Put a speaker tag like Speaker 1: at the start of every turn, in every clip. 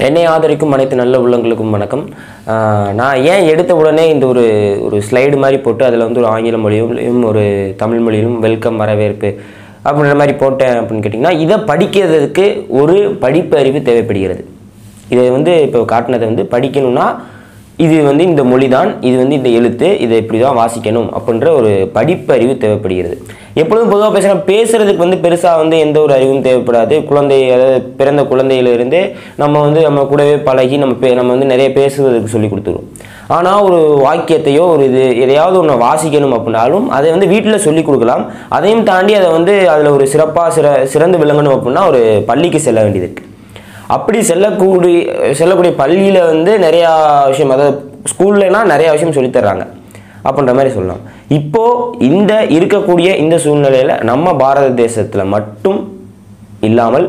Speaker 1: என்னை ஆதரிக்கும் அனைத்து நல்ல உள்ளங்களுக்கும் வணக்கம் ஆஹ் நான் ஏன் எடுத்த உடனே இந்த ஒரு ஒரு ஸ்லைடு மாதிரி போட்டு அதில் வந்து ஒரு ஆங்கில மொழியும் ஒரு தமிழ் மொழியிலும் வெல்கம் வரவேற்பு அப்படின்ற மாதிரி போட்டேன் அப்படின்னு கேட்டிங்கன்னா இதை படிக்கிறதுக்கு ஒரு படிப்பு அறிவு தேவைப்படுகிறது இதை வந்து இப்போ காட்டினதை வந்து படிக்கணும்னா இது வந்து இந்த மொழி தான் இது வந்து இந்த எழுத்து இதை இப்படி தான் வாசிக்கணும் அப்படின்ற ஒரு படிப்பறிவு தேவைப்படுகிறது எப்பொழுதும் பொதுவாக பேசுகிறேன் பேசுகிறதுக்கு வந்து பெருசாக வந்து எந்த ஒரு அறிவும் தேவைப்படாது குழந்தை அதாவது பிறந்த குழந்தையிலிருந்தே நம்ம வந்து நம்ம கூடவே பழகி நம்ம பே நம்ம வந்து நிறைய பேசுவதற்கு சொல்லி கொடுத்துருவோம் ஆனால் ஒரு வாக்கியத்தையோ ஒரு இது எதையாவது ஒன்று வாசிக்கணும் அப்படின்னாலும் அதை வந்து வீட்டில் சொல்லி கொடுக்கலாம் அதையும் தாண்டி அதை வந்து அதில் ஒரு சிறப்பாக சிற சிறந்து விளங்கணும் அப்படின்னா ஒரு பள்ளிக்கு செல்ல வேண்டியது இருக்குது அப்படி செல்லக்கூடிய செல்லக்கூடிய பள்ளியில் வந்து நிறையா விஷயம் அதாவது ஸ்கூல்லனா நிறையா விஷயம் சொல்லித் தர்றாங்க அப்படின்ற மாதிரி சொல்லலாம் இப்போது இந்த இருக்கக்கூடிய இந்த சூழ்நிலையில் நம்ம பாரத தேசத்தில் மட்டும் இல்லாமல்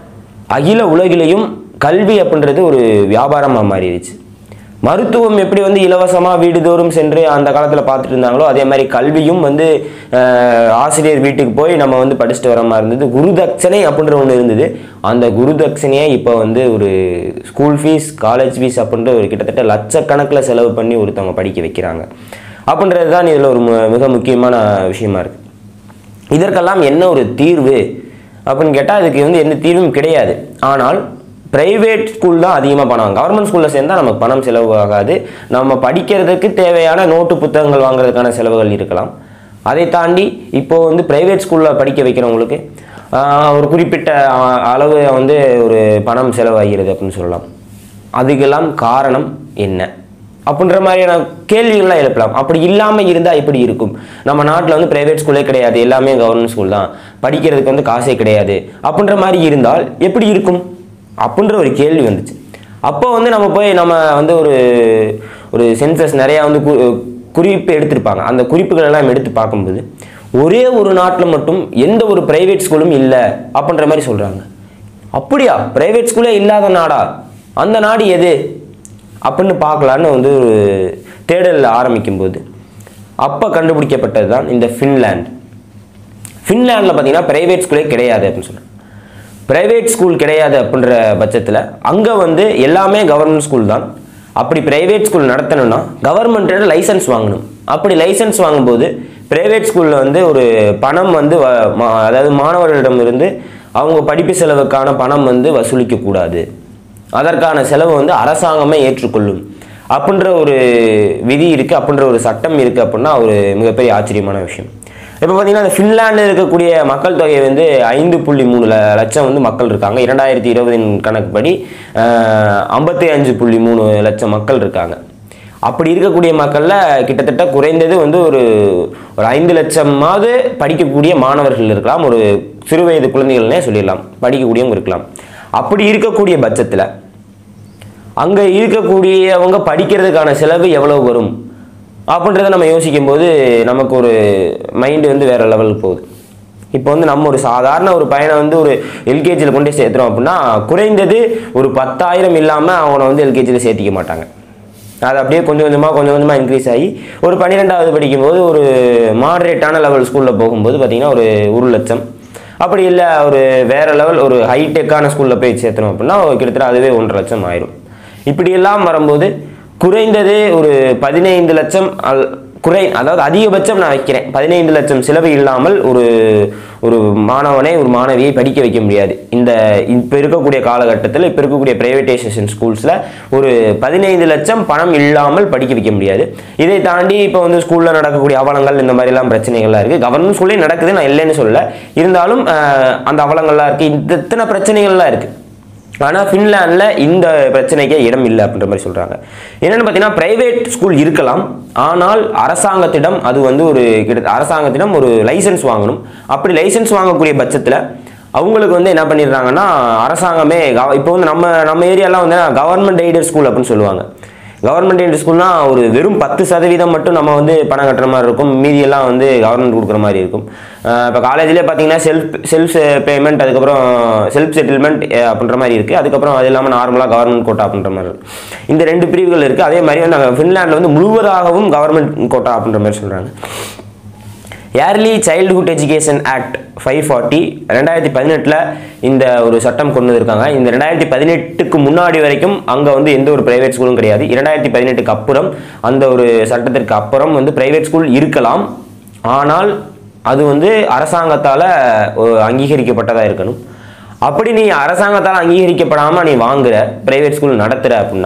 Speaker 1: அகில உலகிலையும் கல்வி அப்படின்றது ஒரு வியாபாரமாக மாறிடுச்சு மருத்துவம் எப்படி வந்து இலவசமாக வீடுதோறும் சென்று அந்த காலத்தில் பார்த்துட்டு இருந்தாங்களோ அதே மாதிரி கல்வியும் வந்து அஹ், ஆசிரியர் வீட்டுக்கு போய் நம்ம வந்து படிச்சுட்டு வர மாதிரி இருந்தது குருதட்சணை அப்படின்ற ஒன்று இருந்தது அந்த குருதட்சணையை இப்போ வந்து ஒரு ஸ்கூல் ஃபீஸ் காலேஜ் ஃபீஸ் அப்படின்ற ஒரு கிட்டத்தட்ட லட்சக்கணக்கில் செலவு பண்ணி ஒருத்தவங்க படிக்க வைக்கிறாங்க அப்படின்றது தான் இதில் ஒரு மு- மிக முக்கியமான விஷயமா இருக்குது இதற்கெல்லாம் என்ன ஒரு தீர்வு அப்படின்னு கேட்டால் அதுக்கு வந்து எந்த தீர்வும் கிடையாது ஆனால் பிரைவேட் ஸ்கூல் தான் அதிகமாக பணம் கவர்மெண்ட் ஸ்கூலில் சேர்ந்தால் நமக்கு பணம் செலவு ஆகாது நம்ம படிக்கிறதுக்கு தேவையான நோட்டு புத்தகங்கள் வாங்குறதுக்கான செலவுகள் இருக்கலாம் அதை தாண்டி இப்போ வந்து பிரைவேட் ஸ்கூலில் படிக்க வைக்கிறவங்களுக்கு ஆஹ், ஒரு குறிப்பிட்ட ஆஹ், அளவு வந்து ஒரு பணம் செலவாகிறது அப்படின்னு சொல்லலாம் அதுக்கெல்லாம் காரணம் என்ன அப்படின்ற மாதிரியான கேள்விகள்லாம் எழுப்பலாம் அப்படி இல்லாமல் இருந்தால் எப்படி இருக்கும் நம்ம நாட்டில் வந்து பிரைவேட் ஸ்கூலே கிடையாது எல்லாமே கவர்மெண்ட் ஸ்கூல் தான் படிக்கிறதுக்கு வந்து காசே கிடையாது அப்படின்ற மாதிரி இருந்தால் எப்படி இருக்கும் அப்படின்ற ஒரு கேள்வி வந்துச்சு அப்போ வந்து நம்ம போய் நம்ம வந்து ஒரு ஒரு சென்சஸ் நிறையா வந்து கு- குறிப்பு எடுத்திருப்பாங்க அந்த குறிப்புகள் எல்லாம் எடுத்து பார்க்கும்போது ஒரே ஒரு நாட்டில் மட்டும் எந்த ஒரு பிரைவேட் ஸ்கூலும் இல்லை அப்படின்ற மாதிரி சொல்கிறாங்க அப்படியா பிரைவேட் ஸ்கூலே இல்லாத நாடா அந்த நாடு எது அப்படின்னு பார்க்கலான்னு வந்து ஒரு தேடல் ஆரம்பிக்கும்போது அப்போ கண்டுபிடிக்கப்பட்டது தான் இந்த ஃபின்லாண்ட் ஃபின்லாண்டில் பார்த்தீங்கன்னா பிரைவேட் ஸ்கூலே கிடையாது அப்படின்னு சொல்கிறேன் பிரைவேட் ஸ்கூல் கிடையாது அப்படின்ற பட்சத்தில் அங்கே வந்து எல்லாமே கவர்மெண்ட் ஸ்கூல் தான் அப்படி பிரைவேட் ஸ்கூல் நடத்தணும்னா கவர்மெண்ட்டோட லைசன்ஸ் வாங்கணும் அப்படி லைசன்ஸ் வாங்கும்போது பிரைவேட் ஸ்கூலில் வந்து ஒரு பணம் வந்து வ- மா- அதாவது மாணவர்களிடமிருந்து அவங்க படிப்பு செலவுக்கான பணம் வந்து வசூலிக்கக்கூடாது அதற்கான செலவு வந்து அரசாங்கமே ஏற்றுக்கொள்ளும் அப்படின்ற ஒரு விதி இருக்குது அப்படின்ற ஒரு சட்டம் இருக்குது அப்படின்னா ஒரு மிகப்பெரிய ஆச்சரியமான விஷயம் இப்போ பார்த்தீங்கன்னா இந்த ஃபின்லாண்டில் இருக்கக்கூடிய மக்கள் தொகை வந்து ஐந்து புள்ளி மூணு ல லட்சம் வந்து மக்கள் இருக்காங்க இரண்டாயிரத்தி இருபதின் கணக்குப்படி ஐம்பத்தி அஞ்சு புள்ளி மூணு லட்சம் மக்கள் இருக்காங்க அப்படி இருக்கக்கூடிய மக்களில் கிட்டத்தட்ட குறைந்தது வந்து ஒரு ஒரு ஐந்து லட்சமாவது படிக்கக்கூடிய மாணவர்கள் இருக்கலாம் ஒரு சிறு வயது குழந்தைகள்னே சொல்லிடலாம் படிக்கக்கூடியவங்க இருக்கலாம் அப்படி இருக்கக்கூடிய பட்சத்தில் அங்கே இருக்கக்கூடியவங்க படிக்கிறதுக்கான செலவு எவ்வளவு வரும் அப்படின்றத நம்ம யோசிக்கும் போது நமக்கு ஒரு மைண்டு வந்து வேற லெவலுக்கு போகுது இப்போ வந்து நம்ம ஒரு சாதாரண ஒரு பையனை வந்து ஒரு எல்கேஜியில் கொண்டு போய் சேர்த்துறோம் அப்படின்னா குறைந்தது ஒரு பத்தாயிரம் இல்லாமல் அவனை வந்து எல்கேஜியில் சேர்த்திக்க மாட்டாங்க அது அப்படியே கொஞ்சம் கொஞ்சமாக கொஞ்சம் கொஞ்சமாக இன்க்ரீஸ் ஆகி ஒரு பன்னிரெண்டாவது படிக்கும்போது ஒரு மாடரேட்டான லெவல் ஸ்கூலில் போகும்போது பார்த்தீங்கன்னா ஒரு ஒரு லட்சம் அப்படி இல்லை ஒரு வேற லெவல் ஒரு ஹைடெக்கான ஸ்கூலில் போய் சேர்த்தணும் அப்படின்னா கிட்டத்தட்ட அதுவே ஒன்றரை லட்சம் ஆயிரும் இப்படியெல்லாம் வரும்போது குறைந்தது ஒரு பதினைந்து லட்சம் அல்- குறை அதாவது அதிகபட்சம் நான் வைக்கிறேன் பதினைந்து லட்சம் செலவு இல்லாமல் ஒரு ஒரு மாணவனை ஒரு மாணவியை படிக்க வைக்க முடியாது இந்த இப்போ இருக்கக்கூடிய காலகட்டத்தில் இப்போ இருக்கக்கூடிய பிரைவேட்டைசேஷன் ஸ்கூல்ஸில் ஒரு பதினைந்து லட்சம் பணம் இல்லாமல் படிக்க வைக்க முடியாது இதை தாண்டி இப்போ வந்து ஸ்கூலில் நடக்கக்கூடிய அவலங்கள் இந்த மாதிரிலாம் பிரச்சனைகள்லாம் இருக்குது கவர்மெண்ட் ஸ்கூல்லே நடக்குது நான் இல்லைன்னு சொல்லல இருந்தாலும் ஆஹ், அந்த அவலங்கள்லாம் இருக்குது இந்த இத்தனை பிரச்சனைகள்லாம் இருக்குது ஆனால் ஃபின்லாண்டில் இந்த பிரச்சனைக்கே இடம் இல்லை அப்படின்ற மாதிரி சொல்கிறாங்க என்னென்னு பார்த்தீங்கன்னா ப்ரைவேட் ஸ்கூல் இருக்கலாம் ஆனால் அரசாங்கத்திடம் அது வந்து ஒரு கிட்ட அரசாங்கத்திடம் ஒரு லைசன்ஸ் வாங்கணும் அப்படி லைசன்ஸ் வாங்கக்கூடிய பட்சத்தில் அவங்களுக்கு வந்து என்ன பண்ணிடுறாங்கன்னா அரசாங்கமே கவ- இப்போ வந்து நம்ம நம்ம ஏரியாலாம் வந்து கவர்மெண்ட் எய்டட் ஸ்கூல் அப்படின்னு சொல்லுவாங்க கவர்மெண்ட் எய்டட் ஸ்கூல்னா ஒரு வெறும் பத்து சதவீதம் மட்டும் நம்ம வந்து பணம் கட்டுற மாதிரி இருக்கும் மீதியெல்லாம் வந்து கவர்மெண்ட் கொடுக்குற மாதிரி இருக்கும் இப்போ காலேஜ்லேயே பார்த்தீங்கன்னா செல்ஃப் செல்ஃப் பேமெண்ட் அதுக்கப்புறம் செல்ஃப் செட்டில்மெண்ட் அப்படின்ற மாதிரி இருக்குது அதுக்கப்புறம் அது இல்லாமல் நார்மலாக கவர்மெண்ட் கோட்டா அப்படின்ற மாதிரி இருக்கு இந்த ரெண்டு பிரிவுகள் இருக்குது அதே மாதிரி வந்து ஃபின்லாண்டில் வந்து முழுவதாகவும் கவர்மெண்ட் கோட்டா அப்படின்ற மாதிரி சொல்கிறாங்க early childhood education act five forty ரெண்டாயிரத்தி பதினெட்டில் இந்த ஒரு சட்டம் கொண்டு வந்திருக்காங்க இந்த ரெண்டாயிரத்தி பதினெட்டுக்கு முன்னாடி வரைக்கும் அங்கே வந்து எந்த ஒரு பிரைவேட் ஸ்கூலும் கிடையாது இரண்டாயிரத்தி பதினெட்டுக்கு அப்புறம் அந்த ஒரு சட்டத்திற்கு அப்புறம் வந்து பிரைவேட் ஸ்கூல் இருக்கலாம் ஆனால் அது வந்து அரசாங்கத்தால் அங்கீகரிக்கப்பட்டதாக இருக்கணும் அப்படி நீ அரசாங்கத்தால் அங்கீகரிக்கப்படாமல் நீ வாங்குற பிரைவேட் ஸ்கூல் நடத்துகிற அப்படின்னா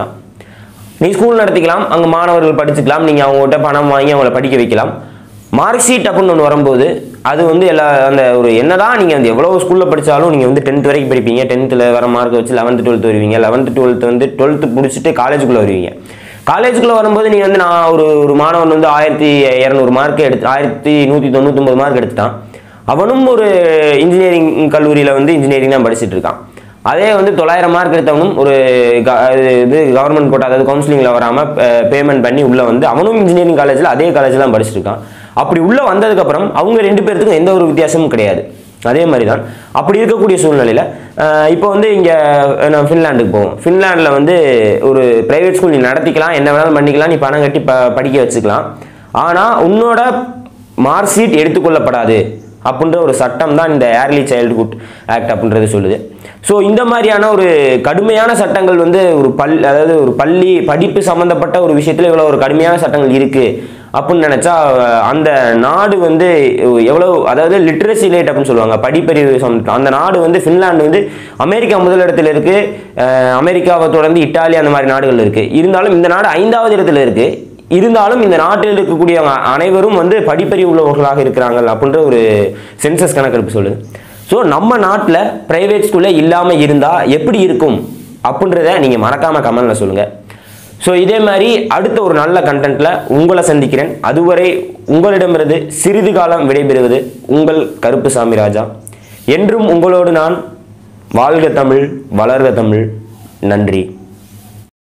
Speaker 1: நீ ஸ்கூல் நடத்திக்கலாம் அங்கே மாணவர்கள் படிச்சுக்கலாம் நீங்கள் அவங்ககிட்ட பணம் வாங்கி அவங்கள படிக்க வைக்கலாம் மார்க் ஷீட் அப்படின்னு ஒன்று வரும்போது அது வந்து எல்லா அந்த ஒரு என்னதான் நீங்கள் வந்து எவ்வளோ ஸ்கூலில் படித்தாலும் நீங்கள் வந்து டென்த் வரைக்கும் படிப்பீங்க டென்த்தில் வர மார்க் வச்சு லெவன்த்து டுவெல்த் வருவீங்க லெவன்த்து டுவெல்த் வந்து டுவெல்த்து முடிச்சுட்டு காலேஜுக்குள்ளே வருவீங்க காலேஜுக்குள்ளே வரும்போது நீ வந்து நான் ஒரு ஒரு மாணவன் வந்து ஆயிரத்தி இரநூறு மார்க் எடுத்து ஆயிரத்தி நூற்றி தொண்ணூத்தொம்பது மார்க் எடுத்துட்டான் அவனும் ஒரு இன்ஜினியரிங் கல்லூரியில் வந்து இன்ஜினியரிங் தான் படிச்சுட்டு இருக்கான் அதே வந்து தொள்ளாயிரம் மார்க் எடுத்தவனும் ஒரு க- இது கவர்மெண்ட் கோட்டா அதாவது கவுன்சிலிங்கில் வராமல் பேமெண்ட் பண்ணி உள்ளே வந்து அவனும் இன்ஜினியரிங் காலேஜில் அதே காலேஜில் தான் படிச்சுட்டு இருக்கான் அப்படி உள்ளே வந்ததுக்கப்புறம் அவங்க ரெண்டு பேர்த்துக்கும் எந்த ஒரு வித்தியாசமும் கிடையாது அதே மாதிரி தான் அப்படி இருக்கக்கூடிய சூழ்நிலையில் இப்போ வந்து இங்கே நம்ம ஃபின்லாண்டுக்கு போவோம் ஃபின்லாண்டில் வந்து ஒரு ப்ரைவேட் ஸ்கூல் நீ நடத்திக்கலாம் என்ன வேணாலும் பண்ணிக்கலாம் நீ பணம் கட்டி ப படிக்க வச்சுக்கலாம் ஆனால் உன்னோட மார்க் ஷீட் எடுத்துக்கொள்ளப்படாது அப்படின்ற ஒரு சட்டம் தான் இந்த ஏர்லி சைல்டுஹுட் ஆக்ட் அப்படின்றது சொல்லுது ஸோ இந்த மாதிரியான ஒரு கடுமையான சட்டங்கள் வந்து ஒரு பல் அதாவது ஒரு பள்ளி படிப்பு சம்மந்தப்பட்ட ஒரு விஷயத்தில் இவ்வளோ ஒரு கடுமையான சட்டங்கள் இருக்குது அப்படின்னு நினச்சா அந்த நாடு வந்து எவ்வளோ அதாவது லிட்ரஸி ரேட் அப்படின்னு சொல்லுவாங்க படிப்பறிவு சம்மந்தம் அந்த நாடு வந்து ஃபின்லாந்து வந்து அமெரிக்கா முதலிடத்தில் இருக்குது அமெரிக்காவை தொடர்ந்து இட்டாலி அந்த மாதிரி நாடுகள் இருக்குது இருந்தாலும் இந்த நாடு ஐந்தாவது இடத்துல இருக்குது இருந்தாலும் இந்த நாட்டில் இருக்கக்கூடியவங்க அனைவரும் வந்து படிப்பறிவு உள்ளவர்களாக இருக்கிறாங்க அப்படின்ற ஒரு சென்சஸ் கணக்கெடுப்பு சொல்லுது ஸோ நம்ம நாட்டில் பிரைவேட் ஸ்கூலே இல்லாமல் இருந்தால் எப்படி இருக்கும் அப்படின்றத நீங்கள் மறக்காமல் கமெண்டில் சொல்லுங்கள் ஸோ இதே மாதிரி அடுத்த ஒரு நல்ல கண்டென்ட்டில் உங்களை சந்திக்கிறேன் அதுவரை உங்களிடமிருந்து சிறிது காலம் விடைபெறுவது உங்கள் கருப்புசாமி ராஜா என்றும் உங்களோடு நான் வாழ்க தமிழ் வளர்க தமிழ் நன்றி